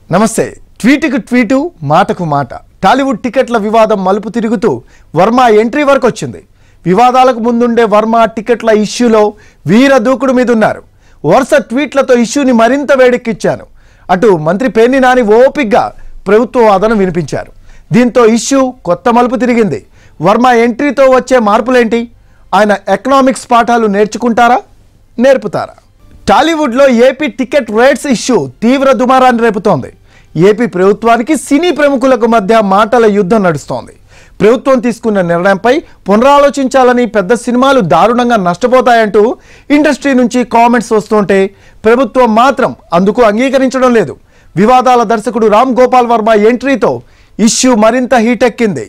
నమస్తే ట్వీట్కు ట్వీటు మాటకు మాట టాలీవుడ్ టికెట్ల వివాదం మలుపు తిరుగుతూ వర్మ ఎంట్రీ వరకు వచ్చింది వివాదాలకు ముందుండే వర్మ టికెట్ల ఇష్యూలో వీర దూకుడు మీద ఉన్నారు వరుస ట్వీట్లతో ఇష్యూని మరింత వేడెక్కిచ్చాను అటు మంత్రి పేర్ని నాని ఓపిగ్గా ప్రభుత్వ వాదన వినిపించారు దీంతో ఇష్యూ కొత్త మలుపు తిరిగింది వర్మ ఎంట్రీతో వచ్చే మార్పులేంటి ఆయన ఎకనామిక్స్ పాఠాలు నేర్చుకుంటారా నేర్పుతారా టాలీవుడ్లో ఏపీ టికెట్ రేట్స్ ఇష్యూ తీవ్ర దుమారాన్ని రేపుతోంది ఏపీ ప్రభుత్వానికి సినీ ప్రముఖులకు మధ్య మాటల యుద్ధం నడుస్తోంది ప్రభుత్వం తీసుకున్న నిర్ణయంపై పునరాలోచించాలని పెద్ద సినిమాలు దారుణంగా నష్టపోతాయంటూ ఇండస్ట్రీ నుంచి కామెంట్స్ వస్తుంటే ప్రభుత్వం మాత్రం అందుకు అంగీకరించడం లేదు వివాదాల దర్శకుడు రామ్ గోపాల్ వర్మ ఎంట్రీతో ఇష్యూ మరింత హీటెక్కింది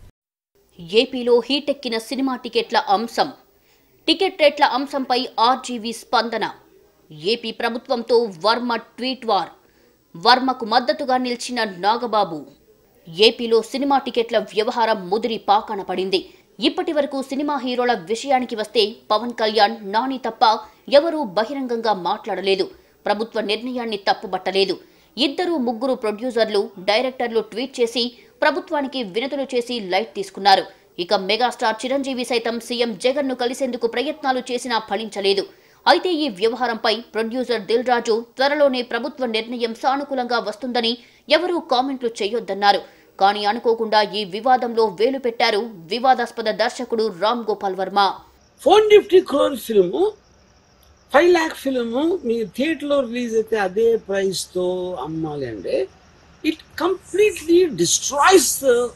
ఏపీలో హీటెక్కిన సినిమా టికెట్ల అంశం టికెట్ రేట్ల అంశంపై ఆర్జీవీ స్పందన ఏపీ ప్రభుత్వంతో వర్మ ట్వీట్ వార్ వర్మకు మద్దతుగా నిలిచిన నాగబాబు ఏపీలో సినిమా టికెట్ల వ్యవహారం ముదిరి పాకన పడింది ఇప్పటి వరకు సినిమా హీరోల విషయానికి వస్తే పవన్ కళ్యాణ్ నాని తప్ప ఎవరూ బహిరంగంగా మాట్లాడలేదు ప్రభుత్వ నిర్ణయాన్ని తప్పుబట్టలేదు ఇద్దరు ముగ్గురు ప్రొడ్యూసర్లు డైరెక్టర్లు ట్వీట్ చేసి ప్రభుత్వానికి వినతులు చేసి లైట్ తీసుకున్నారు ఇక మెగాస్టార్ చిరంజీవి సైతం సీఎం జగన్ ను కలిసేందుకు ప్రయత్నాలు చేసినా ఫలించలేదు అయితే ఈ వ్యవహారంపై ప్రొడ్యూసర్ దిల్ రాజు త్వరలోనే ప్రభుత్వ నిర్ణయం సానుకూలంగా వస్తుందని ఎవరూ కామెంట్లు చేయొద్దన్నారు కానీ అనుకోకుండా ఈ వివాదంలో వేలు పెట్టారు వివాదాస్పద దర్శకుడు Ram Gopal Varma four fifty crore film five lakh film మీ థియేటర్లో రిలీజ్ అయితే అదే ప్రైస్తో అమ్మాలి అంటే it completely destroys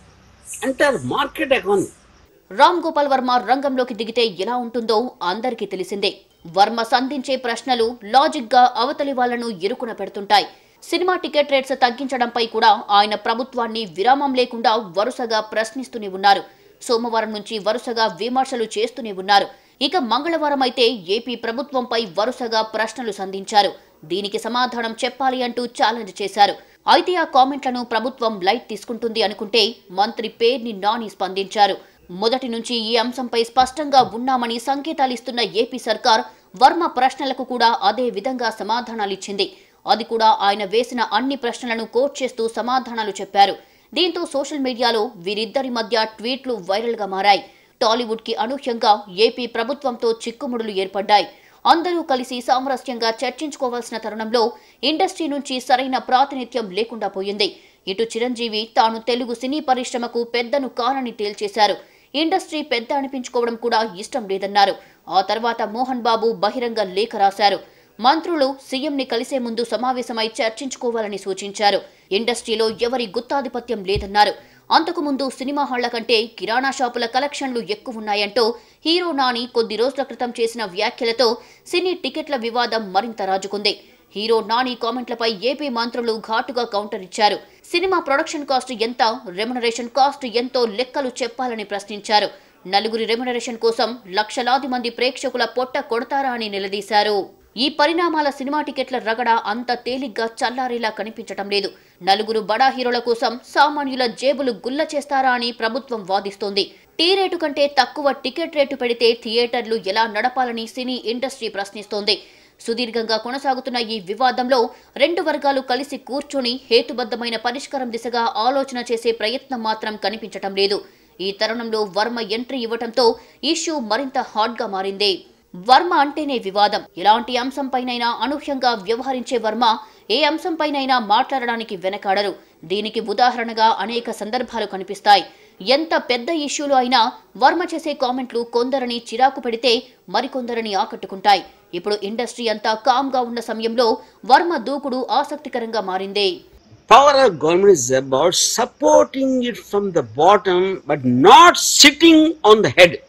entire market economy Ram Gopal Varma రంగంలోకి దిగితే ఎలా ఉంటుందో అందరికీ తెలిసిందే వర్మ సంధించే ప్రశ్నలు లాజిక్ గా అవతలి వాళ్లను ఇరుకున పెడుతుంటాయి సినిమా టికెట్ రేట్స్ తగ్గించడంపై కూడా ఆయన ప్రభుత్వాన్ని విరామం లేకుండా వరుసగా ప్రశ్నిస్తూనే ఉన్నారు సోమవారం నుంచి వరుసగా విమర్శలు చేస్తూనే ఉన్నారు ఇక మంగళవారం అయితే ఏపీ ప్రభుత్వంపై వరుసగా ప్రశ్నలు సంధించారు దీనికి సమాధానం చెప్పాలి అంటూ ఛాలెంజ్ చేశారు అయితే ఆ కామెంట్లను ప్రభుత్వం లైట్ తీసుకుంటుంది అనుకుంటే మంత్రి పేర్ని నాని స్పందించారు మొదటి నుంచి ఈ అంశంపై స్పష్టంగా ఉన్నామని సంకేతాలిస్తున్న ఏపీ సర్కార్ వర్మ ప్రశ్నలకు కూడా అదే విధంగా సమాధానాలిచ్చింది అది కూడా ఆయన వేసిన అన్ని ప్రశ్నలను కోట్ చేస్తూ సమాధానాలు చెప్పారు దీంతో సోషల్ మీడియాలో వీరిద్దరి మధ్య ట్వీట్లు వైరల్గా మారాయి టాలీవుడ్ కి అనూహ్యంగా ఏపీ ప్రభుత్వంతో చిక్కుముడులు ఏర్పడ్డాయి అందరూ కలిసి సామరస్యంగా చర్చించుకోవాల్సిన తరుణంలో ఇండస్ట్రీ నుంచి సరైన ప్రాతినిధ్యం లేకుండా పోయింది ఇటు చిరంజీవి తాను తెలుగు సినీ పరిశ్రమకు పెద్దను కానని తేల్చేశారు ఇండస్ట్రీ పెద్ద అనిపించుకోవడం కూడా ఇష్టం లేదన్నారు ఆ తర్వాత మోహన్ బాబు బహిరంగ లేఖ రాశారు మంత్రులు సీఎంని కలిసే ముందు సమావేశమై చర్చించుకోవాలని సూచించారు ఇండస్ట్రీలో ఎవరి గుత్తాధిపత్యం లేదన్నారు అంతకుముందు సినిమా హాళ్ల కంటే కిరాణా షాపుల కలెక్షన్లు ఎక్కువున్నాయంటూ హీరో నాని కొద్ది రోజుల క్రితం చేసిన వ్యాఖ్యలతో సినీ టికెట్ల వివాదం మరింత రాజుకుంది హీరో నాని కామెంట్లపై ఏపీ మంత్రులు ఘాటుగా కౌంటర్ ఇచ్చారు సినిమా ప్రొడక్షన్ కాస్ట్ ఎంత రెమ్యునరేషన్ కాస్ట్ ఎంతో లెక్కలు చెప్పాలని ప్రశ్నించారు నలుగురి రెమ్యునరేషన్ కోసం లక్షలాది మంది ప్రేక్షకుల పొట్ట కొడతారా అని నిలదీశారు ఈ పరిణామాల సినిమా టికెట్ల రగడ అంత తేలిగ్గా చల్లారేలా కనిపించటం లేదు నలుగురు బడా హీరోల కోసం సామాన్యుల జేబులు గుల్ల చేస్తారా అని ప్రభుత్వం వాదిస్తోంది టీ రేటు కంటే తక్కువ టికెట్ రేటు పెడితే థియేటర్లు ఎలా నడపాలని సినీ ఇండస్ట్రీ ప్రశ్నిస్తోంది సుదీర్ఘంగా కొనసాగుతున్న ఈ వివాదంలో రెండు వర్గాలు కలిసి కూర్చొని హేతుబద్ధమైన పరిష్కారం దిశగా ఆలోచన చేసే ప్రయత్నం మాత్రం కనిపించటం లేదు ఈ తరుణంలో వర్మ ఎంట్రీ ఇవ్వటంతో ఇష్యూ మరింత హాట్గా మారింది వర్మ అంటేనే వివాదం ఎలాంటి అంశంపైనైనా అనూహ్యంగా వ్యవహరించే వర్మ ఏ అంశంపైనైనా మాట్లాడడానికి వెనకాడరు దీనికి ఉదాహరణగా అనేక సందర్భాలు కనిపిస్తాయి ఎంత పెద్ద ఇష్యూలు అయినా వర్మ చేసే కామెంట్లు కొందరిని చిరాకు పెడితే మరికొందరిని ఆకట్టుకుంటాయి ఇప్పుడు ఇండస్ట్రీ అంతా కామ్గా ఉన్న సమయంలో వర్మ దూకుడు ఆసక్తికరంగా మారింది power of government is about supporting it from the bottom but not sitting on the head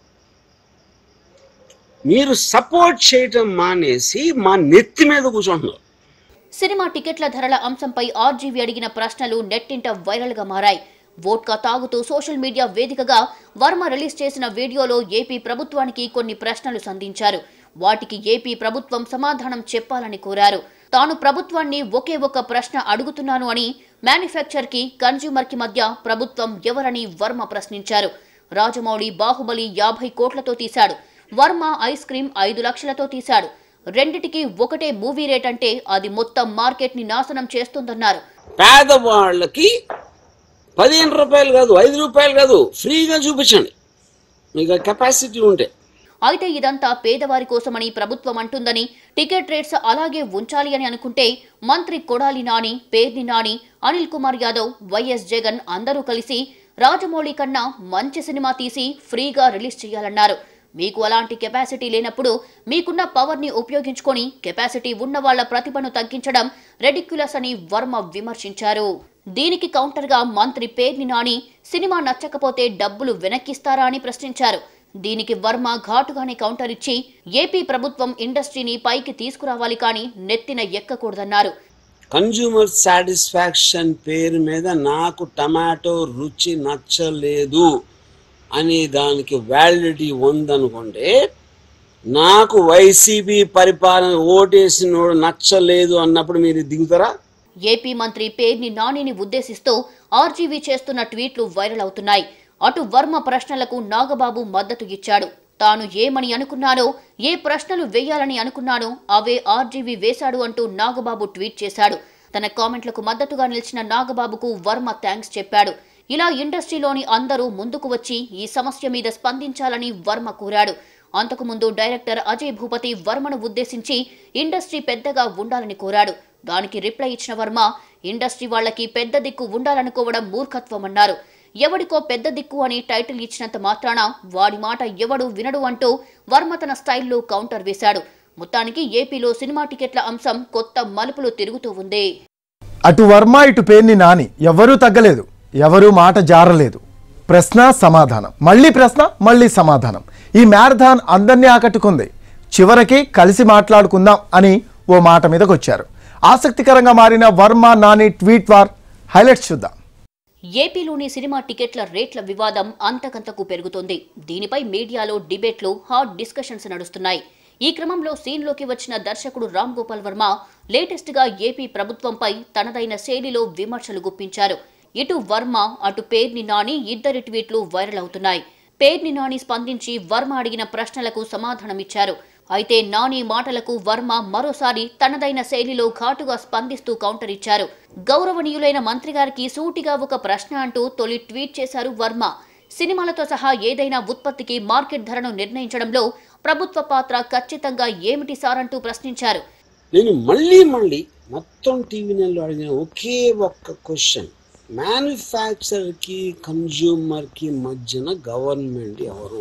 మీరు సపోర్ట్ చేయటం మానేసి మా నెత్తి మీద కూర్చుంటున్నారు సినిమా టికెట్ల ధరల అంశంపై ఆర్జీవీ అడిగిన ప్రశ్నలు నెట్టింట వైరల్ గా మారాయి వోడ్కా తాగుతూ సోషల్ మీడియా వేదికగా వర్మ రిలీజ్ చేసిన వీడియోలో ఏపీ ప్రభుత్వానికి కొన్ని ప్రశ్నలు సంధించారు వాటికి ఏపీ ప్రభుత్వం సమాధానం చెప్పాలని కోరారు తాను ప్రభుత్వాన్ని ఒకే ఒక ప్రశ్న అడుగుతున్నాను అని మ్యానుఫ్యాక్చర్ కి కన్జ్యూమర్ కి మధ్య ప్రభుత్వం ఎవరని వర్మ ప్రశ్నించారు రాజమౌళి బాహుబలి యాభై కోట్లతో తీశాడు వర్మ ఐస్ క్రీం ఐదు లక్షలతో తీశాడు రెండిటికి ఒకటే మూవీ రేట్ అంటే అది మొత్తం మార్కెట్ ని నాశనం చేస్తుందన్నారు పేదవాళ్ళకి పదిహేను రూపాయలు కాదు ఐదు రూపాయలు కాదు ఫ్రీగా చూపించండి మీకు కెపాసిటీ ఉంటే అయితే ఇదంతా పేదవారి కోసమని ప్రభుత్వం అంటుందని టికెట్ రేట్స్ అలాగే ఉంచాలి అని అనుకుంటే మంత్రి కొడాలి నాని పేర్ని నాని అనిల్ కుమార్ యాదవ్ వైఎస్ జగన్ అందరూ కలిసి రాజమౌళి కన్నా మంచి సినిమా తీసి ఫ్రీగా రిలీజ్ చేయాలన్నారు మీకు అలాంటి కెపాసిటీ లేనప్పుడు మీకున్న పవర్ ని ఉపయోగించుకొని కెపాసిటీ ఉన్న వాళ్ళ ప్రతిభను తగ్గించడం రెడిక్యులస్ అని వర్మ విమర్శించారు దీనికి కౌంటర్గా మంత్రి పేర్ని నాని సినిమా నచ్చకపోతే డబ్బులు వెనక్కిస్తారా అని ప్రశ్నించారు దీనికి వర్మ ఘాటుగానే కౌంటర్ ఇచ్చి ఏపీ ప్రభుత్వం ఇండస్ట్రీని పైకి తీసుకురావాలి కానీ నెత్తిన ఎక్కకూడదన్నారు కన్జ్యూమర్ సాటిస్ఫాక్షన్ పేరు మీద నాకు టమాటో రుచి నచ్చలేదు అనే దానికి వ్యాలిడిటీ ఉందనుకుంటే నాకు వైసీపీ పరిపాలన ఓటేసినోడు నచ్చలేదు అన్నప్పుడు మీరు దిగుతారా ఏపీ మంత్రి పేర్ని నానిని ఉద్దేశిస్తూ ఆర్జీవీ చేస్తున్న ట్వీట్లు వైరల్ అవుతున్నాయి అటు వర్మ ప్రశ్నలకు నాగబాబు మద్దతు ఇచ్చాడు తాను ఏమని అనుకున్నానో ఏ ప్రశ్నలు వేయాలని అనుకున్నానో అవే ఆర్జీవీ వేశాడు అంటూ నాగబాబు ట్వీట్ చేశాడు తన కామెంట్లకు మద్దతుగా నిలిచిన నాగబాబుకు వర్మ థ్యాంక్స్ చెప్పాడు ఇలా ఇండస్ట్రీలోని అందరూ ముందుకు వచ్చి ఈ సమస్య మీద స్పందించాలని వర్మ కోరాడు అంతకుముందు డైరెక్టర్ అజయ్ భూపతి వర్మను ఉద్దేశించి ఇండస్ట్రీ పెద్దగా ఉండాలని కోరాడు దానికి రిప్లై ఇచ్చిన వర్మ ఇండస్ట్రీ వాళ్ళకి పెద్ద దిక్కు ఉండాలనుకోవడం మూర్ఖత్వమన్నారు ఎవడికో పెద్ద దిక్కు అని టైటిల్ ఇచ్చినంత మాత్రాన వాడి మాట ఎవడు వినడు అంటూ వర్మ తన స్టైల్లో కౌంటర్ వేశాడు మొత్తానికి ఏపీలో సినిమా టికెట్ల అంశం కొత్త మలుపులు తిరుగుతూ ఉంది అటు వర్మ ఇటు పేర్ని నాని ఎవరూ తగ్గలేదు ఎవరూ మాట జారలేదు ప్రశ్న సమాధానం మళ్ళీ ప్రశ్న మళ్ళీ సమాధానం ఈ మ్యారథాన్ అందరినీ ఆకట్టుకుంది చివరికి కలిసి మాట్లాడుకుందాం అని ఓ మాట మీదకి వచ్చారు ఆసక్తికరంగా మారిన Varma Nani tweet war highlights చూద్దాం ఏపీలోని సినిమా టికెట్ల రేట్ల వివాదం అంతకంతకు పెరుగుతోంది దీనిపై మీడియాలో డిబేట్లు హాట్ డిస్కషన్స్ నడుస్తున్నాయి ఈ క్రమంలో సీన్లోకి వచ్చిన దర్శకుడు రామ్ గోపాల్ వర్మ లేటెస్ట్ గా ఏపీ ప్రభుత్వంపై తనదైన శైలిలో విమర్శలు గుప్పించారు ఇటు వర్మ అటు పేర్ని నాని ఇద్దరి ట్వీట్లు వైరల్ అవుతున్నాయి పేర్ని నాని స్పందించి వర్మ అడిగిన ప్రశ్నలకు సమాధానమిచ్చారు అయితే నాని మాటలకు వర్మ మరోసారి తనదైన శైలిలో ఘాటుగా స్పందిస్తూ కౌంటర్ ఇచ్చారు గౌరవనీయులైన మంత్రి గారికి సూటిగా ఒక ప్రశ్న అంటూ తొలి ట్వీట్ చేశారు వర్మ సినిమాలతో సహా ఏదైనా ఉత్పత్తికి మార్కెట్ ధరను నిర్ణయించడంలో ప్రభుత్వ పాత్ర ఖచ్చితంగా ఏమిటి సార్ అంటూ ప్రశ్నించారు నేను మళ్ళీ మళ్ళీ మొత్తం టీవీ నెలలో అడిగిన ఒకే ఒక్క క్వశ్చన్ మ్యానుఫ్యాక్చరర్కి కన్జ్యూమర్కి మధ్యన గవర్నమెంట్ ఎవరు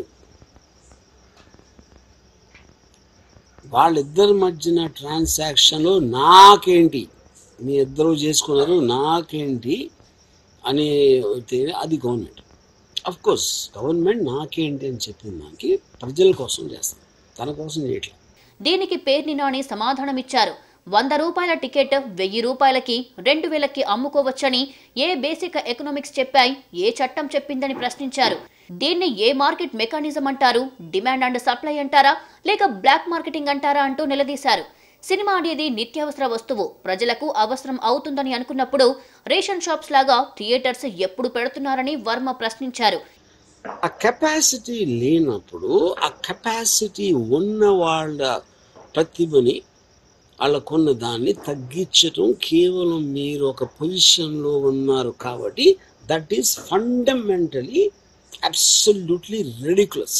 వాళ్ళిద్దరి మధ్యన ట్రాన్సాక్షన్లో నాకేంటి మీ ఇద్దరు చేసుకున్నారు నాకేంటి అని అయితే అది గవర్నమెంట్ అఫ్ కోర్స్ గవర్నమెంట్ నాకేంటి అని చెప్పిన దానికి ప్రజల కోసం చేస్తాం తన కోసం చేయట్లేదు దీనికి పేర్ని నాని సమాధానమిచ్చారు వంద రూపాయల టికెట్ వెయ్యి రూపాయలకి రెండు వేలకి అమ్ముకోవచ్చని ఏ బేసిక్ ఎకనామిక్స్ చెప్పాయి ఏ చట్టం చెప్పిందని ప్రశ్నించారు దీన్ని ఏ మార్కెట్ మెకానిజం అంటారు డిమాండ్ అండ్ సప్లై అంటారా లేక బ్లాక్ మార్కెటింగ్ అంటారా అంటూ నిలదీశారు సినిమా అనేది నిత్యావసర వస్తువు ప్రజలకు అవసరం అవుతుందని అనుకున్నప్పుడు రేషన్ షాప్స్ లాగా థియేటర్స్ ఎప్పుడు పెడుతున్నారని వర్మ ప్రశ్నించారు ఆ కెపాసిటీ లేనప్పుడు ఆ కెపాసిటీ ఉన్న వాళ్ళ ప్రతిభని వాళ్ళకున్న దాన్ని తగ్గించటం కేవలం మీరు ఒక పొజిషన్లో ఉన్నారు కాబట్టి that is fundamentally absolutely ridiculous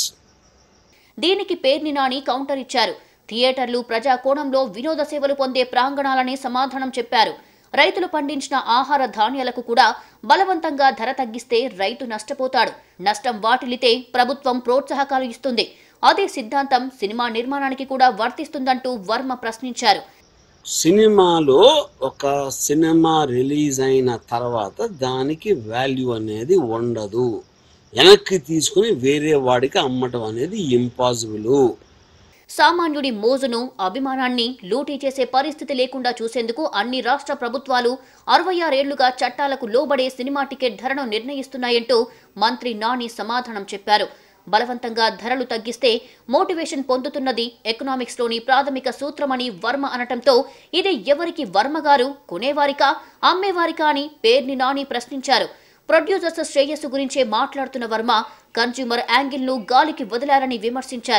దీనికి పేర్ని నాని కౌంటర్ ఇచ్చారు థియేటర్లు ప్రజా కోణంలో వినోద సేవలు పొందే ప్రాంగణాలని సమాధానం చెప్పారు రైతులు పండించిన ఆహార ధాన్యాలకు కూడా బలవంతంగా ధర తగ్గిస్తే రైతు నష్టపోతాడు నష్టం వాటిల్లితే ప్రభుత్వం ప్రోత్సాహకాలు ఇస్తుంది అదే సిద్ధాంతం సినిమా నిర్మాణానికి కూడా వర్తిస్తుందంటూ వర్మ ప్రశ్నించారు సినిమాలో ఒక సినిమా రిలీజ్ అయిన తర్వాత దానికి వాల్యూ అనేది ఉండదు వెనక్కి తీసుకుని వేరే వాడికి అమ్మటం అనేది ఇంపాసిబుల్ సామాన్యుడి మోజును అభిమానాన్ని లూటీ చేసే పరిస్థితి లేకుండా చూసేందుకు అన్ని రాష్ట్ర ప్రభుత్వాలు అరవై ఆరేళ్లుగా చట్టాలకు లోబడే సినిమా టికెట్ ధరను నిర్ణయిస్తున్నాయంటూ మంత్రి నాని సమాధానం చెప్పారు బలవంతంగా ధరలు తగ్గిస్తే మోటివేషన్ పొందుతున్నది ఎకనామిక్స్లోని ప్రాథమిక సూత్రమని వర్మ అనటంతో ఇది ఎవరికి వర్మ గారు కొనేవారికా అమ్మేవారికా అని పేర్ని నాని ప్రశ్నించారు ప్రొడ్యూసర్స్ శ్రేయస్సు గురించే మాట్లాడుతున్న వర్మ కన్స్యూమర్ యాంగిల్ను గాలికి వదిలారని విమర్శించారు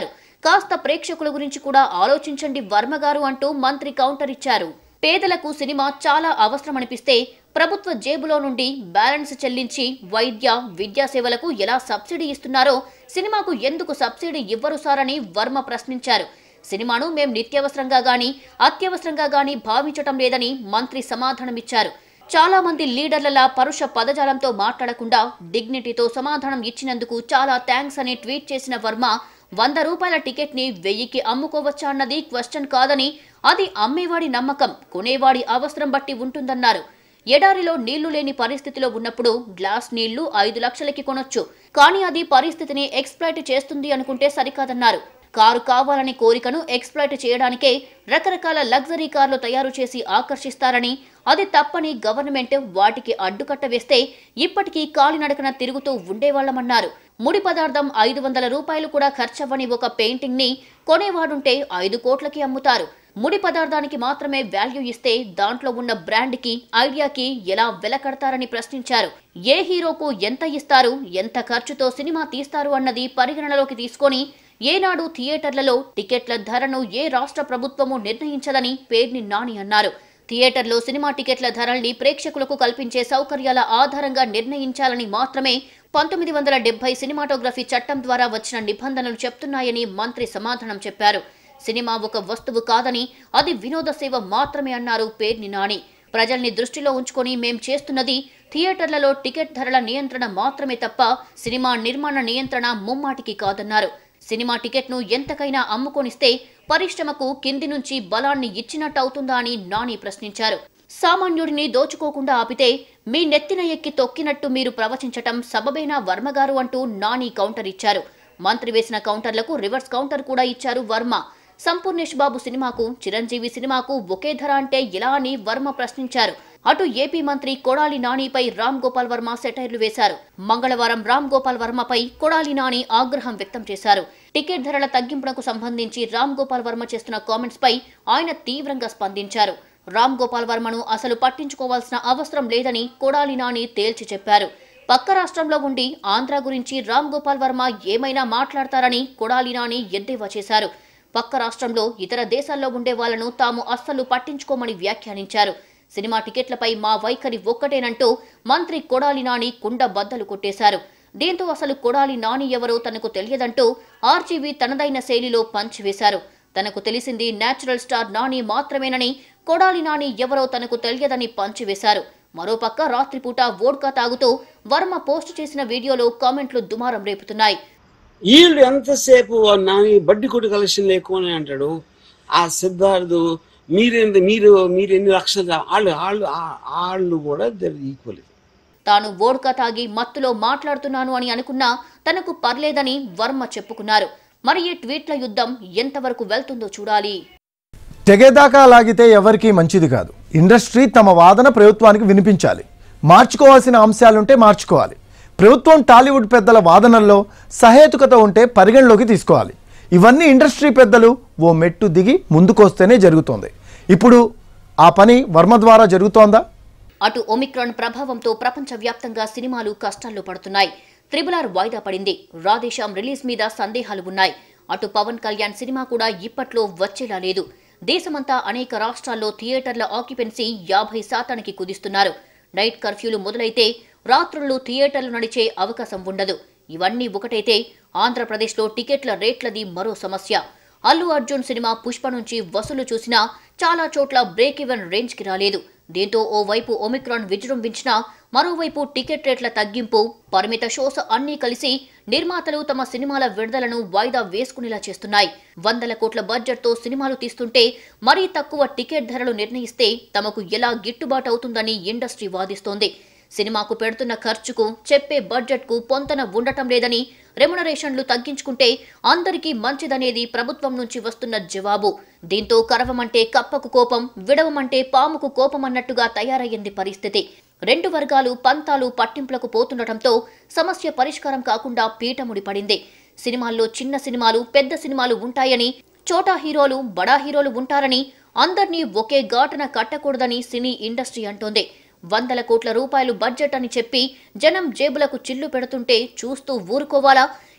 కాస్త ప్రేక్షకుల గురించి కూడా ఆలోచించండి వర్మ గారు అంటూ మంత్రి కౌంటర్ ఇచ్చారు పేదలకు సినిమా చాలా అవసరమనిపిస్తే ప్రభుత్వ జేబులో నుండి బ్యాలెన్స్ చెల్లించి వైద్య విద్యా సేవలకు ఎలా సబ్సిడీ ఇస్తున్నారో సినిమాకు ఎందుకు సబ్సిడీ ఇవ్వరు సార్ అని వర్మ ప్రశ్నించారు సినిమాను మేం నిత్యావసరంగా గాని అత్యవసరంగా గాని భావించటం లేదని మంత్రి సమాధానమిచ్చారు చాలా మంది లీడర్లలా పరుష పదజాలంతో మాట్లాడకుండా డిగ్నిటీతో సమాధానం ఇచ్చినందుకు చాలా థ్యాంక్స్ అని ట్వీట్ చేసిన వర్మ వంద రూపాయల టికెట్ ని వెయ్యికి అమ్ముకోవచ్చా అన్నది క్వశ్చన్ కాదని అది అమ్మేవాడి నమ్మకం కొనేవాడి అవసరం బట్టి ఉంటుందన్నారు ఎడారిలో నీళ్లు లేని పరిస్థితిలో ఉన్నప్పుడు గ్లాస్ నీళ్లు ఐదు లక్షలకి కొనొచ్చు కానీ అది పరిస్థితిని ఎక్స్ప్లాయిట్ చేస్తుంది అనుకుంటే సరికాదన్నారు కారు కావాలని కోరికను ఎక్స్ప్లాయిట్ చేయడానికే రకరకాల లగ్జరీ కార్లు తయారు చేసి ఆకర్షిస్తారని అది తప్పని గవర్నమెంట్ వాటికి అడ్డుకట్ట వేస్తే ఇప్పటికీ కాలినడకన తిరుగుతూ ఉండేవాళ్లమన్నారు ముడి పదార్థం ఐదు వందల రూపాయలు కూడా ఖర్చవ్వని ఒక పెయింటింగ్ ని కొనేవాడుంటే ఐదు కోట్లకి అమ్ముతారు ముడి పదార్థానికి మాత్రమే వాల్యూ ఇస్తే దాంట్లో ఉన్న బ్రాండ్ కి ఐడియాకి ఎలా వెల కడతారని ప్రశ్నించారు ఏ హీరోకు ఎంత ఇస్తారు ఎంత ఖర్చుతో సినిమా తీస్తారు అన్నది పరిగణనలోకి తీసుకొని ఏనాడు థియేటర్లలో టికెట్ల ధరను ఏ రాష్ట్ర ప్రభుత్వము నిర్ణయించదని పేర్ని నాని అన్నారు థియేటర్లో సినిమా టికెట్ల ధరల్ని ప్రేక్షకులకు కల్పించే సౌకర్యాల ఆధారంగా నిర్ణయించాలని మాత్రమే పంతొమ్మిది వందల డెబ్బై సినిమాటోగ్రఫీ చట్టం ద్వారా వచ్చిన నిబంధనలు చెప్తున్నాయని మంత్రి సమాధానం చెప్పారు సినిమా ఒక వస్తువు కాదని అది వినోద సేవ మాత్రమే అన్నారు పేర్ని నాని ప్రజల్ని దృష్టిలో ఉంచుకొని మేం చేస్తున్నది థియేటర్లలో టికెట్ ధరల నియంత్రణ మాత్రమే తప్ప సినిమా నిర్మాణ నియంత్రణ ముమ్మాటికి కాదన్నారు సినిమా టికెట్ను ఎంతకైనా అమ్ముకొనిస్తే పరిశ్రమకు కింది నుంచి బలాన్ని ఇచ్చినట్టు అవుతుందా అని నాని ప్రశ్నించారు సామాన్యుడిని దోచుకోకుండా ఆపితే మీ నెత్తిన ఎక్కి తొక్కినట్టు మీరు ప్రవచించటం సబబేనా వర్మగారు అంటూ నాని కౌంటర్ ఇచ్చారు మంత్రి వేసిన కౌంటర్లకు రివర్స్ కౌంటర్ కూడా ఇచ్చారు వర్మ సంపూర్ణేష్ బాబు సినిమాకు చిరంజీవి సినిమాకు ఒకే ధర అంటే ఎలా అని వర్మ ప్రశ్నించారు అటు ఏపీ మంత్రి కొడాలి నానిపై రామ్ గోపాల్ వర్మ సెటైర్లు వేశారు మంగళవారం రామ్ గోపాల్ వర్మపై కొడాలి నాని ఆగ్రహం వ్యక్తం చేశారు టికెట్ ధరల తగ్గింపునకు సంబంధించి రామ్ గోపాల్ వర్మ చేస్తున్న కామెంట్స్ పై ఆయన తీవ్రంగా స్పందించారు రామ్ గోపాల్ వర్మను అసలు పట్టించుకోవాల్సిన అవసరం లేదని కొడాలి నాని తేల్చి చెప్పారు పక్క రాష్ట్రంలో ఉండి ఆంధ్ర గురించి రామ్ గోపాల్ వర్మ ఏమైనా మాట్లాడతారని కొడాలి నాని ఎద్దేవా చేశారు పక్క రాష్ట్రంలో ఇతర దేశాల్లో ఉండే వాళ్లను తాము అస్సలు పట్టించుకోమని వ్యాఖ్యానించారు సినిమా టికెట్లపై మా వైఖరి ఒక్కటేనంటూ మంత్రి కొడాలి నాని కుండ బద్దలు కొట్టేశారు దీంతో అసలు కొడాలి నాని ఎవరో తనకు తెలియదంటూ ఆర్జీవీ తనదైన శైలిలో పంచ్ వేశారు తనకు తెలిసింది నేచురల్ స్టార్ నాని మాత్రమేనని కొడాలి నాని ఎవరో తనకు తెలియదని పంచి వేశారు మరోపక్క రాత్రిపూట వోడ్కా తాగుతూ వర్మ పోస్ట్ చేసిన వీడియోలో కామెంట్లు దుమారం రేపుతున్నాయి వీళ్ళు ఎంతసేపు నాని బడ్డి కొట్టు కలెక్షన్ ఎక్కువ అని అంటాడు ఆ సిద్ధార్థు మీరెంత మీరు మీరు ఎన్ని లక్షలు కా- వాళ్ళు వాళ్ళు ఆ- వాళ్ళు కూడా ఈక్వల్ తాను వోడ్కా తాగి మత్తులో మాట్లాడుతున్నాను అని అనుకున్నా తనకు పర్లేదని వర్మ చెప్పుకున్నారు మరి ఈ ట్వీట్ల యుద్ధం ఎంతవరకు వెళ్తుందో చూడాలి తెగేదాకా లాగితే ఎవరికీ మంచిది కాదు ఇండస్ట్రీ తమ వాదన ప్రభుత్వానికి వినిపించాలి మార్చుకోవాల్సిన అంశాలుంటే మార్చుకోవాలి ప్రభుత్వం టాలీవుడ్ పెద్దల వాదనల్లో సహేతుకత ఉంటే పరిగణలోకి తీసుకోవాలి ఇవన్నీ ఇండస్ట్రీ పెద్దలు ఓ మెట్టు దిగి ముందుకొస్తేనే జరుగుతోంది ఇప్పుడు ఆ పని వర్మ ద్వారా జరుగుతోందా అటు ఒమిక్రాన్ ప్రభావంతో ప్రపంచవ్యాప్తంగా సినిమాలు కష్టాల్లో పడుతున్నాయి త్రిబుల్ ఆర్ వాయిదా పడింది రాధేశ్యాం రిలీజ్ మీద సందేహాలు ఉన్నాయి అటు పవన్ కళ్యాణ్ సినిమా కూడా ఇప్పట్లో వచ్చేలా లేదు దేశమంతా అనేక రాష్ట్రాల్లో థియేటర్ల ఆక్యుపెన్సీ యాభై శాతానికి కుదిస్తున్నారు నైట్ కర్ఫ్యూలు మొదలైతే రాత్రుళ్ళు థియేటర్లు నడిచే అవకాశం ఉండదు ఇవన్నీ ఒకటైతే ఆంధ్రప్రదేశ్లో టికెట్ల రేట్లది మరో సమస్య అల్లు అర్జున్ సినిమా పుష్ప నుంచి వసూలు చూసినా చాలా చోట్ల బ్రేక్ ఈవెన్ రేంజ్కి రాలేదు దీంతో ఓవైపు ఒమిక్రాన్ విజృంభించినా మరోవైపు టికెట్ రేట్ల తగ్గింపు పరిమిత షోస్ అన్నీ కలిసి నిర్మాతలు తమ సినిమాల విడుదలను వాయిదా వేసుకునేలా చేస్తున్నాయి వందల కోట్ల బడ్జెట్తో సినిమాలు తీస్తుంటే మరీ తక్కువ టికెట్ ధరలు నిర్ణయిస్తే తమకు ఎలా గిట్టుబాటు అవుతుందని ఇండస్ట్రీ వాదిస్తోంది సినిమాకు పెడుతున్న ఖర్చుకు చెప్పే బడ్జెట్కు పొంతన ఉండటం లేదని రెమ్యునరేషన్లు తగ్గించుకుంటే అందరికీ మంచిదనేది ప్రభుత్వం నుంచి వస్తున్న జవాబు దీంతో కరవమంటే కప్పకు కోపం విడవమంటే పాముకు కోపం అన్నట్టుగా తయారయ్యింది పరిస్థితి రెండు వర్గాలు పంతాలు పట్టింపులకు పోతుండటంతో సమస్య పరిష్కారం కాకుండా పీటముడి పడింది సినిమాల్లో చిన్న సినిమాలు పెద్ద సినిమాలు ఉంటాయని చోటా హీరోలు బడా హీరోలు ఉంటారని అందర్నీ ఒకే ఘాటన కట్టకూడదని సినీ ఇండస్ట్రీ అంటోంది వందల కోట్ల రూపాయలు బడ్జెట్ అని చెప్పి జనం జేబులకు చిల్లు పెడుతుంటే చూస్తూ ఊరుకోవాలా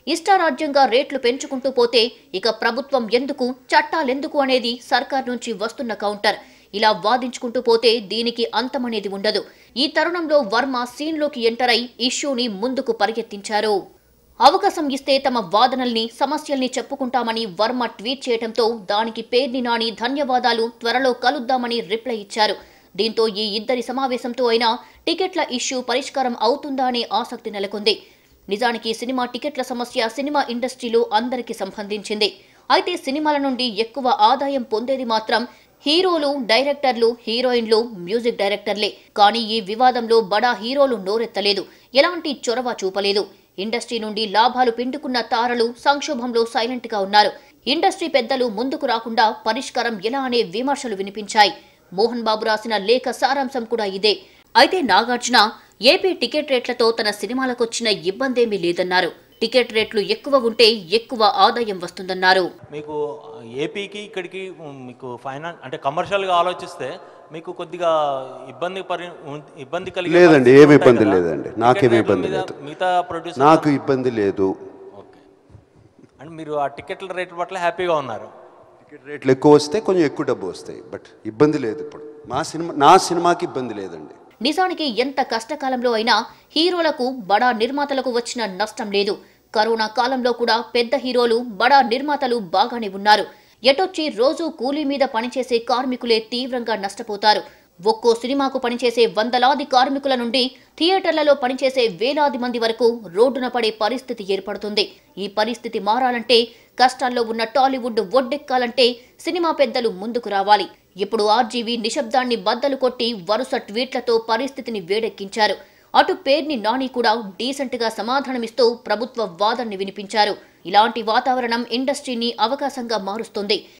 ఇష్టారాజ్యంగా రేట్లు పెంచుకుంటూ పోతే ఇక ప్రభుత్వం ఎందుకు చట్టాలెందుకు అనేది సర్కార్ నుంచి వస్తున్న కౌంటర్ ఇలా వాదించుకుంటూ పోతే దీనికి అంతమనేది ఉండదు ఈ తరుణంలో వర్మ సీన్లోకి ఎంటర్ అయి ఇష్యూని ముందుకు పరిగెత్తించారు అవకాశం ఇస్తే తమ వాదనల్ని సమస్యల్ని చెప్పుకుంటామని వర్మ ట్వీట్ చేయడంతో దానికి పేర్ని నాని ధన్యవాదాలు త్వరలో కలుద్దామని రిప్లై ఇచ్చారు దీంతో ఈ ఇద్దరి సమావేశంతో అయినా టికెట్ల ఇష్యూ పరిష్కారం అవుతుందా అనే ఆసక్తి నెలకొంది నిజానికి సినిమా టికెట్ల సమస్య సినిమా ఇండస్ట్రీలో అందరికీ సంబంధించింది అయితే సినిమాల నుండి ఎక్కువ ఆదాయం పొందేది మాత్రం హీరోలు డైరెక్టర్లు హీరోయిన్లు మ్యూజిక్ డైరెక్టర్లే కానీ ఈ వివాదంలో బడా హీరోలు నోరెత్తలేదు ఎలాంటి చొరవ చూపలేదు ఇండస్ట్రీ నుండి లాభాలు పిండుకున్న తారలు సంక్షోభంలో సైలెంట్ గా ఉన్నారు ఇండస్ట్రీ పెద్దలు ముందుకు రాకుండా పరిష్కారం ఎలా అనే విమర్శలు వినిపించాయి మోహన్ బాబు రాసిన లేఖ సారాంశం కూడా ఇదే అయితే నాగార్జున ఏపీ టికెట్ రేట్లతో తన సినిమాలకొచ్చిన ఇబ్బందేమీ లేదన్నారు టికెట్ రేట్లు ఎక్కువ ఉంటే ఎక్కువ ఆదాయం వస్తుందన్నారు మీకు ఏపీకి ఇక్కడికి ఉమ్, మీకు ఫైనాన్స్ అంటే కమర్షియల్గా ఆలోచిస్తే మీకు కొద్దిగా ఇబ్బంది పరి ఉం- ఇబ్బంది కలిగే లేదండి పరిస్థితులు ఏమి ఉంటాయి ఇబ్బంది కదా. లేదండి టికెట్ నాకేమి రేట్ల ఇబ్బంది మీద లేదు మిగతా ప్రొడ్యూసర్ నాకు ఇబ్బంది లేదు ఓకే అండ్ మీరు ఆ టికెట్ల రేట్ల పట్ల హ్యాపీగా ఉన్నారు టికెట్ రేట్లు ఎక్కువ వస్తే కొంచెం ఎక్కువ డబ్బు వస్తాయి బట్ ఇబ్బంది లేదు ఇప్పుడు మా సినిమా నా సినిమాకి ఇబ్బంది లేదండి నిజానికి ఎంత కష్టకాలంలో అయినా హీరోలకు బడా నిర్మాతలకు వచ్చిన నష్టం లేదు కరోనా కాలంలో కూడా పెద్ద హీరోలు బడా నిర్మాతలు బాగానే ఉన్నారు ఎటొచ్చి రోజు కూలీ మీద పనిచేసే కార్మికులే తీవ్రంగా నష్టపోతారు ఒక్కో సినిమాకు పనిచేసే వందలాది కార్మికుల నుండి థియేటర్లలో పనిచేసే వేలాది మంది వరకు రోడ్డున పడే పరిస్థితి ఏర్పడుతుంది ఈ పరిస్థితి మారాలంటే కష్టాల్లో ఉన్న టాలీవుడ్ ఒడ్డెక్కాలంటే సినిమా పెద్దలు ముందుకు రావాలి ఇప్పుడు ఆర్జీవి నిశ్శబ్దాన్ని బద్దలు కొట్టి వరుస ట్వీట్లతో పరిస్థితిని వేడెక్కించారు అటు పేర్ని నాని కూడా డీసెంట్ గా సమాధానమిస్తూ ప్రభుత్వ వాదనని వినిపించారు ఇలాంటి వాతావరణం ఇండస్ట్రీని అవకాశంగా మారుస్తుంది